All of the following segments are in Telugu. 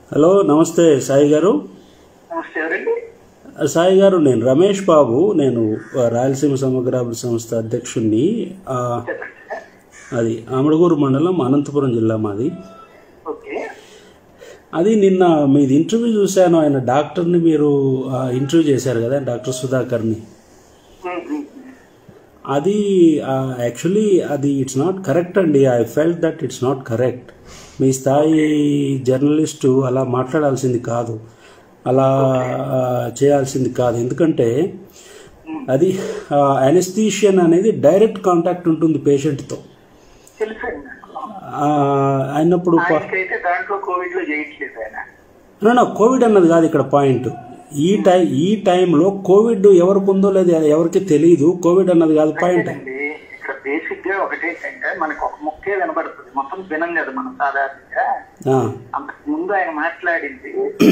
హలో నమస్తే సాయి గారు నమస్తే ఎవరండి సాయి గారు నేను రమేష్ బాబు నేను ఆ, రాయలసీమ సమగ్రాభివృద్ధి సంస్థ అధ్యక్షుడిని ఆ, చెప్పండి సార్. అది అమడగూరు మండలం అనంతపురం జిల్లా మాది ఓకే అది నిన్న మీది ఇంటర్వ్యూ చూశాను ఆయన డాక్టర్ని మీరు ఆ, ఇంటర్వ్యూ చేశారు కదా డాక్టర్ సుధాకర్ని ఉమ్, ఉమ్, ఉమ్. అది యాక్చువల్లీ అది ఇట్స్ నాట్ కరెక్ట్ అండి I felt that it's not correct మీ స్థాయి జర్నలిస్టు అలా మాట్లాడాల్సింది కాదు అలా ఆ, చేయాల్సింది కాదు ఎందుకంటే అది అనెస్థీషియన్ అనేది డైరెక్ట్ కాంటాక్ట్ ఉంటుంది పేషెంట్తో తెలుసండి నాకు అయినప్పుడు ప- ఆయనకైతే దాంట్లో కోవిడ్ లో చేయట్లేదు ఆయన నా కోవిడ్ అన్నది కాదు ఇక్కడ పాయింట్ ఈ టైం ఈ టైంలో కోవిడ్ ఎవరికి ఉందో లేదు ఎవరికి తెలియదు కోవిడ్ అన్నది కాదు పాయింట్ అండి ఇక్కడ బేసిక్ గా ఒకటేంటంటే మనకు ఒక ముక్కే వినబడుతుంది మొత్తం వినం కదా మనం సాధారణంగా ఆ, అంతకు ముందు ఆయన మాట్లాడింది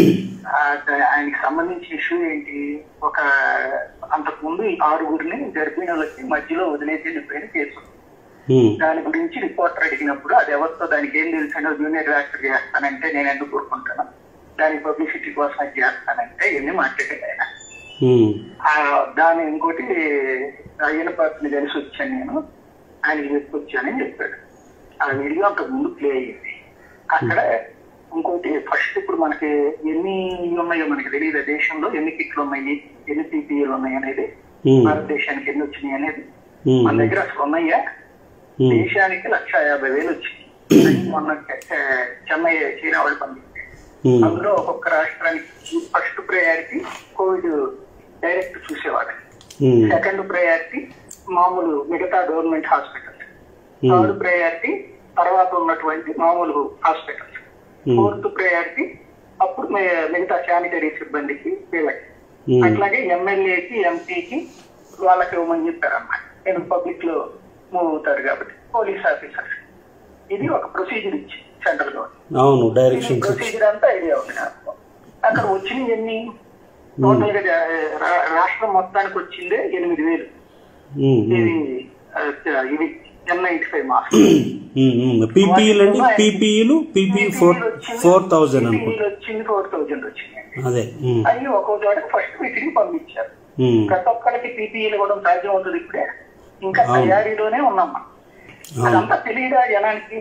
ఆ, ఆయనకి సంబంధించిన ఇష్యూ ఏంటి ఒక అంతకు ముందు ఈ ఆరుగురిని గర్భిణులకి మధ్యలో వదిలేసి వెళ్ళిపోయిన కేసు ఉమ్, దాని గురించి రిపోర్టర్ అడిగినప్పుడు అది ఎవరితో దానికి ఏం తెలుసండో జూనియర్ డాక్టర్ చేస్తానంటే నేను ఎందుకు కోరుకుంటాను దాని పబ్లిసిటీ కోసం అది చేస్తానంటే ఇవన్నీ మాట్లాడాడు ఆయన ఉమ్, ఆ, దాని ఇంకోటి అయ్యన పాత్రని కలిసి వచ్చాను నేను ఆయనకి చెప్పొచ్చానని చెప్పాడు ఆ వీడియో అంతకు ముందు ప్లే అయ్యింది అక్కడ ఇంకోటి ఫస్ట్ ఇప్పుడు మనకి ఎన్ని ఉన్నాయో మనకి తెలియదు దేశంలో ఎన్ని కిట్లు ఉన్నాయి ఎన్ని పీపీఏలు ఉన్నాయి అనేది ఉమ్, భారతదేశానికి ఎన్ని వచ్చినాయి అనేది ఉమ్, మన దగ్గర అసలు ఉన్నాయా ఉమ్, దేశానికి లక్ష యాభై వేలు వచ్చింది అది మొన్న చె- చెన్నై చైనా వాళ్ళు పంపించారు ఉమ్, అందులో ఒక్కొక్క రాష్ట్రానికి ఫస్ట్ ప్రయారిటీ కోవిడ్ డైరెక్ట్ చూసేవాడు ఉమ్, సెకండ్ ప్రయారిటీ మామూలు మిగతా గవర్నమెంట్ హాస్పిటల్స్ థర్డ్ ప్రయారిటీ తర్వాత ఉన్నటువంటి మామూలు హాస్పిటల్స్ Hmm. ఫోర్త్ ప్రయారిటీ అప్పుడు మి- మిగతా శానిటరీ సిబ్బందికి వీళ్ళకి ఉమ్, అట్లాగే ఎమ్మెల్యేకి ఎంపీకి వాళ్ళకి ఇవ్వమని చెప్పారన్నమాట నేను పబ్లిక్ లో మూవ్ అవుతారు కాబట్టి పోలీస్ ఆఫీసర్స్ ఇది ఒక ప్రొసీజర్ ఇచ్చి సెంట్రల్ గవర్నమెంట్ అవును డైరెక్షన్స్ ప్రొసీజర్ అంతా ఐడియా ఉంది నాకు అక్కడ వచ్చినవి ఎన్ని టోటల్ గా రా- రా- రాష్ట్రం మొత్తానికి వచ్చిందే ఎనిమిది వేలు ఉమ్, ఉమ్, ఇది ఆ, ఇది N ninety five mask um, um. పీపీఈలు అండి పీపీఈలు పీపీ ఫోర్ ఫోర్ థౌజండ్ అనుకుంటా వచ్చింది ఫోర్ థౌజండ్ వచ్చింది అదే ఉమ్, అవి ఒక్కో చోట ఫస్ట్ వీటికి పంపించారు ఉమ్, ప్రతి ఒక్కరికి పీపీఈలు కూడా సాధ్యం అవుతుంది ఇప్పుడే ఇంకా తయారీలోనే ఉన్నాం మనం. అదంతా తెలియదా జనానికి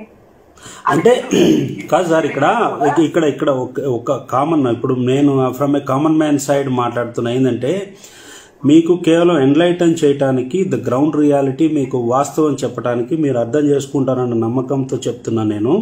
అంటే కాదు సార్ ఇక్కడ ఇక- ఇక్కడ ఇక్కడ ఒక- ఒక కామన్ ఇప్పుడు నేను from a common man side మాట్లాడుతున్నా ఏంటంటే మీకు కేవలం ఎన్లైటన్ చేయటానికి ద గ్రౌండ్ రియాలిటీ మీకు వాస్తవం చెప్పడానికి మీరు అర్థం చేసుకుంటారన్న నమ్మకంతో చెప్తున్నా నేను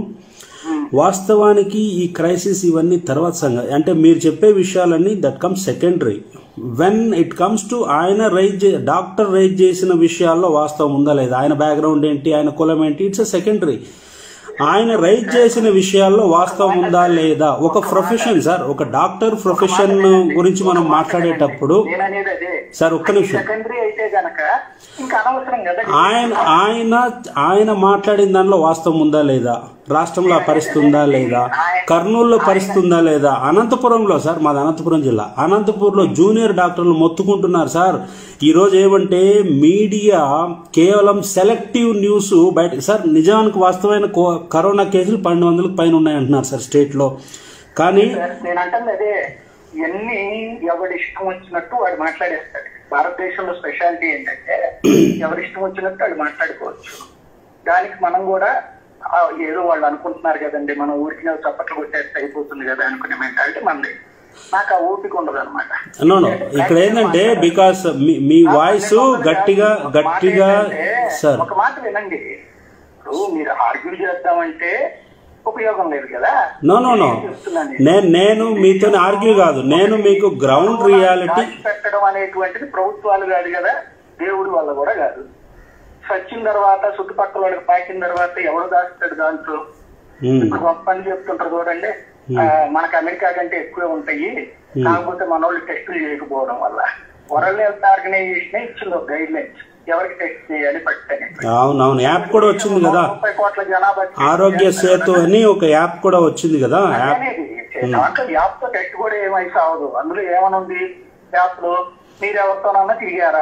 వాస్తవానికి ఈ క్రైసిస్ ఇవన్నీ తర్వాత సంగతి అంటే మీరు చెప్పే విషయాలన్నీ that comes secondary when it comes to ఆయన రైజ్ డాక్టర్ రైజ్ చేసిన విషయాల్లో వాస్తవం ఉందా లేదా ఆయన బ్యాక్గ్రౌండ్ ఏంటి ఆయన కులం ఏంటి ఇట్స్ సెకండరీ ఆయన రైజ్ చేసిన విషయాల్లో వాస్తవం ఉందా లేదా ఒక ప్రొఫెషన్ సార్ ఒక డాక్టర్ ప్రొఫెషన్ గురించి మనం మాట్లాడేటప్పుడు నేననేది అదే సార్ ఒక్క నిమిషం సెకండరీ అయితే గనక ఇంకా అనవసరం కదా ఆయన ఆయన ఆయన మాట్లాడిన దానిలో వాస్తవం ఉందా లేదా రాష్ట్రంలో ఆ పరిస్థితి ఉందా లేదా కర్నూలులో పరిస్థితి ఉందా లేదా అనంతపురంలో సార్ మాది అనంతపురం జిల్లా అనంతపూర్లో జూనియర్ డాక్టర్లు మొత్తుకుంటున్నారు సార్ ఈ రోజు ఏమంటే మీడియా కేవలం సెలెక్టివ్ న్యూస్ బయట సార్ నిజానికి వాస్తవమైన కో- కరోనా కేసులు పన్నెండు వందలకు పైన ఉన్నాయంటున్నారు సార్ స్టేట్లో కానీ సార్, నేను అంటుంది అదే ఇవన్నీ ఎవడి ఇష్టం వచ్చినట్టు వాడు మాట్లాడేస్తాడు భారతదేశంలో స్పెషాలిటీ ఏంటంటే ఎవరి ఇష్టం వచ్చినట్టు వాడు మాట్లాడుకోవచ్చు దానికి మనం కూడా ఆ, ఏదో వాళ్ళు అనుకుంటున్నారు కదండి మనం ఊరికి చప్పట్లు కొట్టేస్తే అయిపోతుంది కదా అనుకునే మెంటాలిటీ మనది నాకు ఆ ఓపిక ఉండదు అనమాట నో నో ఇక్కడ ఏంటంటే బికాస్ మీ వాయిస్ గట్టిగా గట్టిగా సార్ ఒక మాట వినండి ఇప్పుడు మీరు ఆర్గ్యూ చేద్దామంటే ఉపయోగం లేదు కదా నో నో నో నేను చెప్తున్నాను నేను నేను మీతో ఆర్గ్యూ కాదు నేను మీకు గ్రౌండ్ రియాలిటీ దాచి పెట్టడం అనేటువంటిది ప్రభుత్వాలు కాదు కదా దేవుడి వల్ల కూడా కాదు సచ్చిన తర్వాత చుట్టుపక్కల వాళ్ళకి పాకిన తర్వాత ఎవడు దాస్తాడు దాంట్లో ఇప్పుడు గొప్ప పని చెప్తుంటారు చూడండి ఆ, మనకు అమెరికా కంటే ఎక్కువే ఉంటాయి కాకపోతే మన వాళ్ళు టెస్టులు చేయకపోవడం వల్ల వరల్డ్ హెల్త్ ఆర్గనైజేషన్ ఇచ్చింది ఒక గైడ్ లైన్స్ ఎవరికి టెస్ట్ చేయాలి పట్టని అవునవును యాప్ కూడా వచ్చింది కదా ముప్పై కోట్ల జనాభా ఆరోగ్య సేతు అని ఒక యాప్ కూడా వచ్చింది కదా యాప్ అనేది దాంట్లో యాప్ తో టెస్ట్ కూడా ఏమై సావదు అందులో ఏమనుంది యాప్ లో మీరు ఎవరితోనన్నా తిరిగారా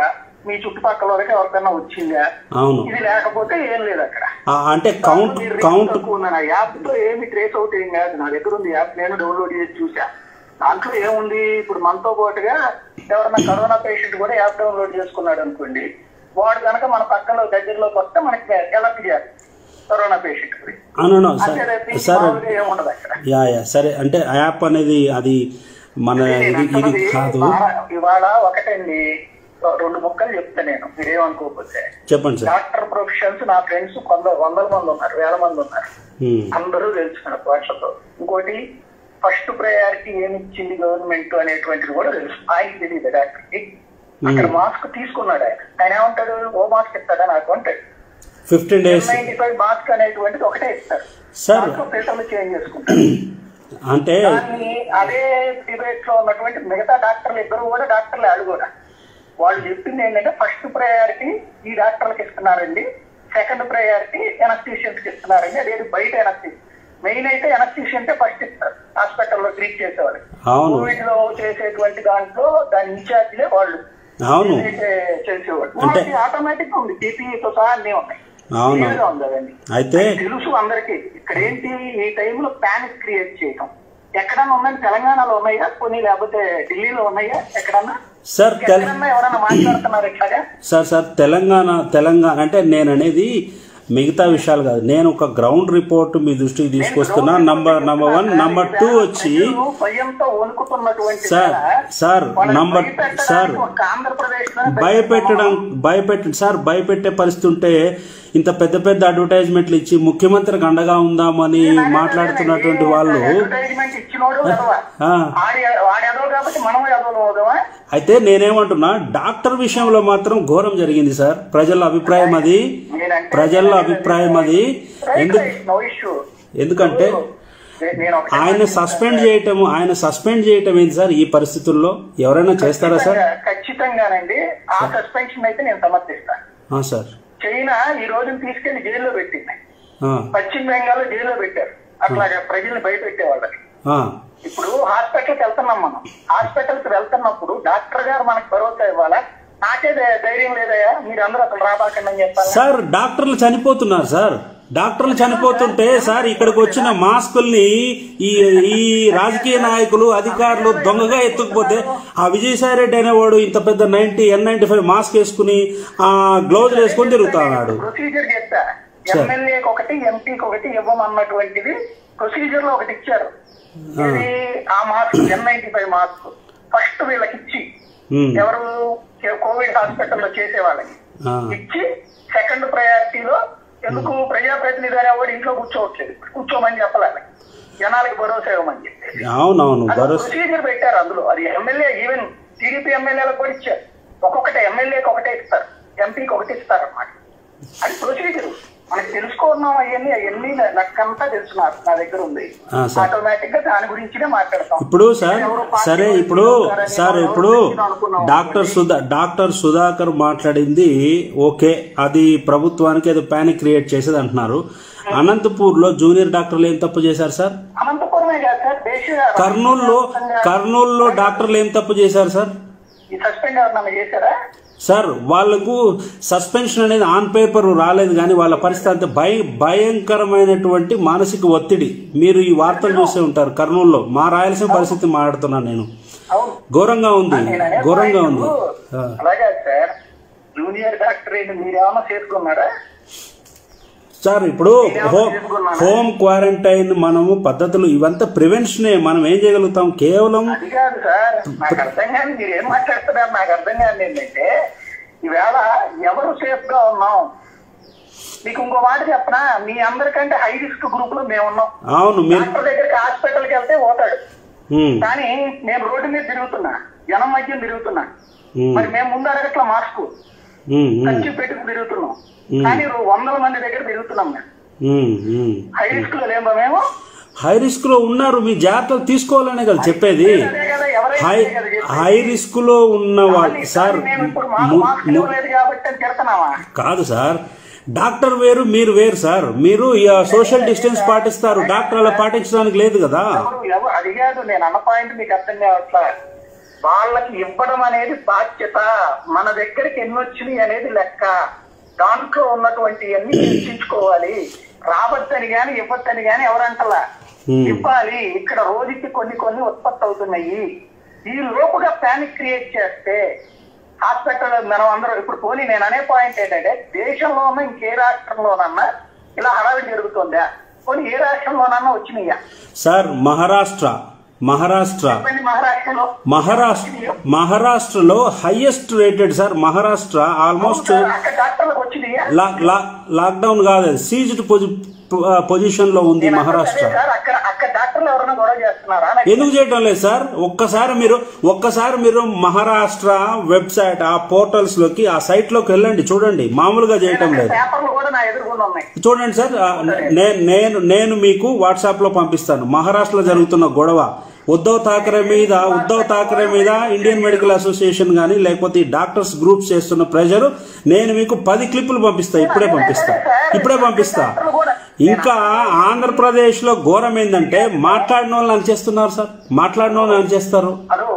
మీ చుట్టుపక్కల వరకు ఎవరికైనా వచ్చిందా అవును ఇది లేకపోతే ఏం లేదు అక్కడ ఆ, అంటే కౌంట్ మీరు కౌంట్ తక్కువ ఉందని ఆ యాప్ లో ఏమి ట్రేస్ అవుట్ ఏం కాదు నా దగ్గర ఉంది యాప్ నేను డౌన్లోడ్ చేసి చూసా దాంట్లో ఏముంది ఇప్పుడు మనతో పాటుగా ఎవరైనా కరోనా పేషెంట్ కూడా యాప్ డౌన్లోడ్ చేసుకున్నాడు అనుకోండి వాడు కనుక మన పక్కన దగ్గరలోకి వస్తే మనకి ఎలర్ట్ చేయాలి కరోనా పేషెంట్ గురించి అవును అంతే సార్ తప్పించి సార్ మామూలుగా ఏముండదు అక్కడ యా యా సరే అంటే ఆ యాప్ అనేది అది మన నేను ఇది ఇది అంటున్నది కాదు ఇవాళ- ఇవాళ ఒకటండి రెండు ముక్కలు చెప్తా నేను మీరేమనుకోకపోతే చెప్పండి సార్ డాక్టర్ ప్రొఫెషన్స్ నా ఫ్రెండ్స్ కొంద వందల మంది ఉన్నారు వేల మంది ఉన్నారు ఉమ్, అందరూ తెలుసుకున్నారు భాషతో ఇంకోటి ఫస్ట్ ప్రయారిటీ ఏమి ఇచ్చింది గవర్నమెంట్ అనేటువంటిది కూడా తెలుసు ఆయనకి తెలియదు డాక్టర్కి అక్కడ మాస్క్ తీసుకున్నాడు ఆయన ఆయన ఏమంటాడు ఓ మాస్క్ ఇస్తాడా నాకు అంటాడు fifteen days ninety five mask అనేటువంటిది ఒకటే ఇస్తారు సార్. దాంట్లో ఫిల్టర్లు చేంజ్ చేసుకుంటారు అంటే దాన్ని అదే డిబేట్ లో ఉన్నటువంటి మిగతా డాక్టర్లు ఇద్దరు కూడా డాక్టర్లు వాళ్ళు కూడా వాళ్ళు చెప్పింది ఏంటంటే ఫస్ట్ ప్రయారిటీ ఈ డాక్టర్లకు ఇస్తున్నారండి సెకండ్ ప్రయారిటీ ఎనస్థీషియన్స్ కి ఇస్తున్నారండి అదేది బయట ఎనస్థీషియన్ మెయిన్ అయితే ఎనస్థీషియన్ ఫస్ట్ ఇస్తారు హాస్పిటల్లో ట్రీట్ చేసేవాళ్ళు అవును కోవిడ్ లో చేసేటువంటి దాంట్లో దాని ఇన్ఛార్జ్లే వాళ్ళు అవును ఏదైతే చేసేవాళ్ళు అంటే- వాళ్ళకి ఆటోమేటిక్ ఉంది పీపీఈతో సహా అన్ని ఉన్నాయి అవును. Clear గా ఉంది అవన్నీ అయితే తెలుసు అందరికి ఇక్కడ ఏంటి ఈ టైంలో ప్యానిక్ క్రియేట్ చేయటం ఎక్కడన్నా ఉందండి తెలంగాణలో ఉన్నాయా కొన్ని లేకపోతే ఢిల్లీలో ఉన్నాయా ఎక్కడన్నా సార్ తెల ఎక్కడన్నా ఎవరన్నా మాట్లాడుతున్నారు ఇట్లాగా సార్ సార్ తెలంగాణ తెలంగాణ అంటే నేను అనేది మిగతా విషయాలు కాదు నేను ఒక గ్రౌండ్ రిపోర్ట్ మీ దృష్టికి తీసుకొస్తున్నా number number one number two వచ్చి ప్రజలు భయంతో వణుకుతున్నటువంటి సార్, వేళ సార్, వాళ్ళని నంబర్- భయపెట్టడానికి సార్, ఒక ఆంధ్రప్రదేశ్ లో భయపెట్టడం భయపెట్ట సార్ భయపెట్టే పరిస్థితి ఉంటే ఇంత పెద్ద పెద్ద అడ్వర్టైజ్మెంట్లు ఇచ్చి ముఖ్యమంత్రికి అండగా ఉందామని మాట్లాడుతున్నటువంటి వాళ్ళు అడ్వర్టైజ్మెంట్ ఇచ్చినోడు ఎదవా. ఆ. ఆడి వాడి ఎదవ కాబట్టి మనం ఎదవలు అవుదామా అయితే నేనేమంటున్నా డాక్టర్ విషయంలో మాత్రం ఘోరం జరిగింది సార్ ప్రజల అభిప్రాయం అది నేనంటే- ప్రజల అభిప్రాయం అది ఎందుకు నో ఇష్యూ ఎందుకంటే నేను ఒకటే ఆయన సస్పెండ్ చేయటం ఆయన సస్పెండ్ చేయటం ఏంటి సార్ ఈ పరిస్థితుల్లో ఎవరైనా చేస్తారా సార్ ఖచ్చితంగా- ఖచ్చితంగానండి ఆ సస్పెన్షన్ అయితే నేను సమర్థిస్తాను ఆ, సార్ చైనా ఈ రోజున తీసుకెళ్లి జైల్లో పెట్టింది ఆ, పశ్చిమ బెంగాల్ జైల్లో పెట్టారు అట్లాగా ప్రజల్ని బయట పెట్టే వాళ్ళకి ఆ. ఇప్పుడు హాస్పిటల్కి వెళ్తున్నాం మనం హాస్పిటల్ కి వెళ్తున్నప్పుడు డాక్టర్ గారు మనకు భరోసా ఇవ్వాలా నాకే ధై- ధైర్యం లేదయ్యా మీరు అందరూ అసలు రాబాకండి అని చెప్పాలి సార్ డాక్టర్లు చనిపోతున్నారు సార్ డాక్టర్లు చనిపోతుంటే సార్ ఇక్కడికి వచ్చిన మాస్కుల్ని ఈ ఈ రాజకీయ నాయకులు అధికారులు దొంగగా ఎత్తుకుపోతే ఆ విజయసాయి రెడ్డి అనేవాడు ఇంత పెద్ద ninety N ninety five mask వేసుకుని ఆ గ్లౌజులు వేసుకొని తిరుగుతున్నాడు ప్రొసీజర్ చెప్తా ఎమ్మెల్యేకి ఒకటి ఎంపీకి ఒకటి ఇవ్వమన్నటువంటిది ప్రొసీజర్ లో ఒకటి ఇచ్చారు ఇది ఆ mask N ninety five mask first వీళ్ళకి ఇచ్చి ఉమ్, ఎవరు కోవిడ్ హాస్పిటల్లో చేసే వాళ్ళకి ఆ, ఇచ్చి సెకండ్ ప్రయారిటీలో ఎందుకు ప్రజాప్రతినిధి అనేవాడు ఇంట్లో కూర్చోవట్లేదు కూర్చోమని చెప్పలేదు జనాలకి భరోసా ఇవ్వమని చెప్పేసి అవునవును అది భరోసా ప్రొసీజర్ పెట్టారు అందులో అది ఎమ్మెల్యే ఈవెన్ టీడీపీ ఎమ్మెల్యేలకు కూడా ఇచ్చారు ఒక్కొక్కటి ఎమ్మెల్యేకి ఒకటే ఇస్తారు ఎంపీకి ఒకటి ఇస్తారు అన్నమాట అది ప్రొసీజర్ మనకి తెలుసుకున్నాం అవన్నీ అవన్నీ లెక్కంతా తెలుసు నాకు నా దగ్గర ఉంది ఆ, సార్. ఆటోమేటిక్ గా దాని గురించినే మాట్లాడతాం ఇప్పుడు సార్ ఎవరో పార్టీ సరే గురించి ఇప్పుడు చెప్తారని సార్ మనం ఇప్పుడు ఎవరు అనుకున్నాం డాక్టర్ అనుకోండి. సుధా డాక్టర్ సుధాకర్ మాట్లాడింది ఓకే అది ప్రభుత్వానికి అది ప్యానిక్ క్రియేట్ చేసేది అంటున్నారు అనంతపూర్ లో జూనియర్ డాక్టర్లు ఏం తప్పు చేశారు సార్ అనంతపురమే కాదు సార్ దేశ కర్నూలులో కర్నూలులో డాక్టర్లు ఏం తప్పు చేశారు సార్ ఈ సస్పెండ్ ఎవరన్నా చేశారా సార్ వాళ్ళకు సస్పెన్షన్ అనేది ఆన్ పేపర్ రాలేదు కానీ వాళ్ళ పరిస్థితి అంత భయ భయంకరమైనటువంటి మానసిక ఒత్తిడి మీరు ఈ వార్తలు చూసే ఉంటారు కర్నూలులో మా రాయలసీమ పరిస్థితి మాట్లాడుతున్నాను నేను అవును ఘోరంగా ఉంది నేను అనే ఘోరంగా point ఉంది ఆ. అలాగే సార్ జూనియర్ డాక్టర్ ఏంటి మీరేమన్నా చేసుకున్నారా సార్ ఇప్పుడు హోమ్ హోమ్ క్వారంటైన్ మనము పద్ధతులు ఇవంతా ప్రివెన్షనే మనం ఏం చేయగలుగుతాం కేవలం అది కాదు సార్ నాకు అర్థం కాని మీరు ఏం మాట్లాడుతున్నారు నాకు అర్థం కాని ఏంటంటే ఈవేళ ఎవరు సేఫ్ గా ఉన్నాం మీకు ఇంకో మాట చెప్పనా మీ అందరికంటే హై రిస్క్ గ్రూప్ లో మేము ఉన్నాం అవును మీరు డాక్టర్ దగ్గరికి హాస్పిటల్కి వెళ్తే పోతాడు ఉమ్, కానీ నేను రోడ్డు మీద తిరుగుతున్నా జనం మధ్య తిరుగుతున్నా ఉమ్, మరి మేము ముందు అడగట్ల మాస్క్ ఉమ్, ఉమ్, ఖర్చు పెట్టుకు తిరుగుతున్నాం కానీ వందల మంది దగ్గర తిరుగుతున్నాం మేము ఉమ్, ఉమ్. హై రిస్క్ లో లేమా మేము హై రిస్క్ లో ఉన్నారు మీ జాగ్రత్తలు తీసుకోవాలనే కదా చెప్పేది అదే కదా ఎవరైనా హై అదే కదా చెప్పేది. హై రిస్క్ లో ఉన్న వాళ్ళు సార్ నేను ఇప్పుడు మాకు ము- మాస్క్ ము- ఇవ్వలేదు కాబట్టి అని తిడుతున్నావా కాదు సార్ డాక్టర్ వేరు మీరు వేరు సార్ మీరు సోషల్ డిస్టెన్స్ పాటిస్తారు డాక్టర్ అలా పాటించడానికి లేదు కదా ఎవరు ఎవరు అది కాదు నేను అన్న పాయింట్ మీకు అర్థం కావట్లా వాళ్ళకి ఇవ్వడం అనేది బాధ్యత మన దగ్గరికి ఎన్ని వచ్చినాయి అనేది లెక్క దాంట్లో ఉన్నటువంటి అన్ని చర్చించుకోవాలి రావద్దని గాని ఇవ్వద్దని గాని ఎవరంటలా Hmm. ఇవ్వాలి ఇక్కడ రోజుకి కొన్ని కొన్ని ఉత్పత్తి అవుతున్నాయి ఈ లోపుగా ప్యానిక్ క్రియేట్ చేస్తే హాస్పిటల్ మనం అందరం ఇప్పుడు పోనీ నేను అనే పాయింట్ ఏంటంటే దేశంలోనూ ఇంకే రాష్ట్రంలోనన్నా ఇలా హడావిడి జరుగుతుందా పోనీ ఏ రాష్ట్రంలోనన్నా వచ్చినాయా సార్ మహారాష్ట్ర మహారాష్ట్ర చెప్పండి మహారాష్ట్రలో మహారాష్ట్ర మహారాష్ట్రలో highest rated sir Maharashtra almost అవును సార్, అక్కడ డాక్టర్లకు వచ్చినాయా లా లా లాక్డౌన్ కాదు సీజ్డ్ పొజిషన్ లో ఉంది నేను మహారాష్ట్ర అదే సార్ అక్కడ అక్కడ డాక్టర్లు ఎవరైనా గొడవ చేస్తున్నారా నాకు ఎందుకు చేయటం లేదు సార్ ఒక్కసారి మీరు ఒక్కసారి మీరు మహారాష్ట్ర వెబ్సైట్ ఆ పోర్టల్స్ లోకి ఆ సైట్ లోకి వెళ్ళండి చూడండి మామూలుగా చేయటం లేదు పేపర్లు కూడా నా ఎదురుగుండా ఉన్నాయి చూడండి సార్ ఆ, నే- నేను నేను మీకు వాట్సాప్ లో పంపిస్తాను మహారాష్ట్రలో జరుగుతున్న గొడవ ఉద్ధవ్ ఠాకరే మీద ఉద్ధవ్ ఠాకరే మీద ఇండియన్ మెడికల్ అసోసియేషన్ కానీ లేకపోతే ఈ డాక్టర్స్ గ్రూప్స్ చేస్తున్న ప్రెజర్ నేను మీకు పది క్లిప్పులు పంపిస్తా ఇప్పుడే పంపిస్తా ఇప్పుడే పంపిస్తా ఇంకా ఆంధ్రప్రదేశ్ లో ఘోరం ఏంటంటే మాట్లాడిన వాళ్ళని అంచేస్తున్నారు సార్ మాట్లాడిన వాళ్ళని అంచేస్తారు అదో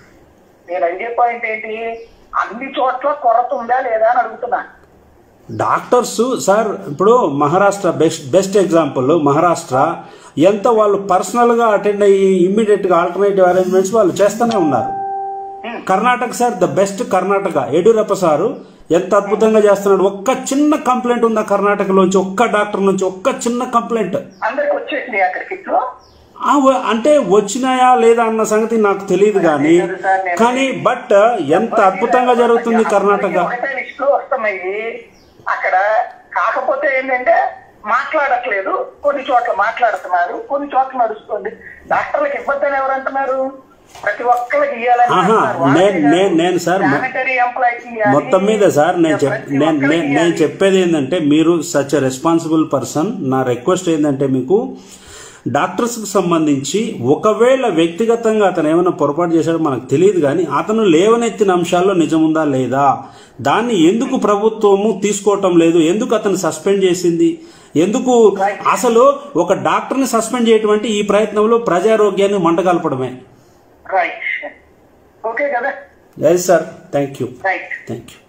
నేను అడిగే పాయింట్ ఏంటి అన్ని చోట్ల కొరత ఉందా లేదా అని అడుగుతున్నా డాక్టర్స్ సార్ ఇప్పుడు Maharashtra best best example Maharashtra ఎంత వాళ్ళు పర్సనల్ గా అటెండ్ అయ్యి ఇమ్మీడియట్ గా ఆల్టర్నేటివ్ అరేంజ్మెంట్స్ వాళ్ళు చేస్తూనే ఉన్నారు Karnataka sir the best Karnataka Yediyurappa sir ఎంత అద్భుతంగా చేస్తున్నాడు ఒక్క చిన్న కంప్లైంట్ ఉందా కర్ణాటకలోంచి ఒక్క డాక్టర్ నుంచి ఒక్క చిన్న కంప్లైంట్ అందరికి వచ్చేసినాయి అక్కడికి ఇట్లు ఆ, వ- అంటే వచ్చినాయా లేదా అన్న సంగతి నాకు తెలియదు కానీ కానీ బట్ ఎంత అద్భుతంగా జరుగుతుంది కర్ణాటక ఒకటే లిస్ట్ లో వస్తున్నాయి అక్కడ కాకపోతే ఏంటంటే మాట్లాడట్లేదు కొన్ని చోట్ల మాట్లాడుతున్నారు కొన్ని చోట్ల నడుస్తుంది డాక్టర్లకు ఇబ్బంది ఎవరంటున్నారు ప్రతి ఒక్కరికి ఇవ్వాలని ఆహా, అంటున్నారు. నేను- నేను- నేను సార్ మొ- శానిటరీ ఎంప్లాయీకి ఇవ్వాలి. మొత్తం మీద సార్ నేను చెప్ ప్రతి నేను ఒక్కరికి నేను- నేను ఇవ్వాలి. చెప్పేది ఏంటంటే మీరు సచ్ రెస్పాన్సిబుల్ పర్సన్ నా రిక్వెస్ట్ ఏంటంటే మీకు డాక్టర్స్కి సంబంధించి ఒకవేళ వ్యక్తిగతంగా అతను ఏమైనా పొరపాటు చేశాడో మనకు తెలియదు కానీ అతను లేవనెత్తిన అంశాల్లో నిజముందా లేదా దాన్ని ఎందుకు ప్రభుత్వము తీసుకోవటం లేదు ఎందుకు అతను సస్పెండ్ చేసింది ఎందుకు అసలు ఒక డాక్టర్ని సస్పెండ్ చేయటం అంటే ఈ ప్రయత్నంలో ప్రజారోగ్యాన్ని మంటగలపడమే రైట్ ఓకే కదా yes sir thank you right thank you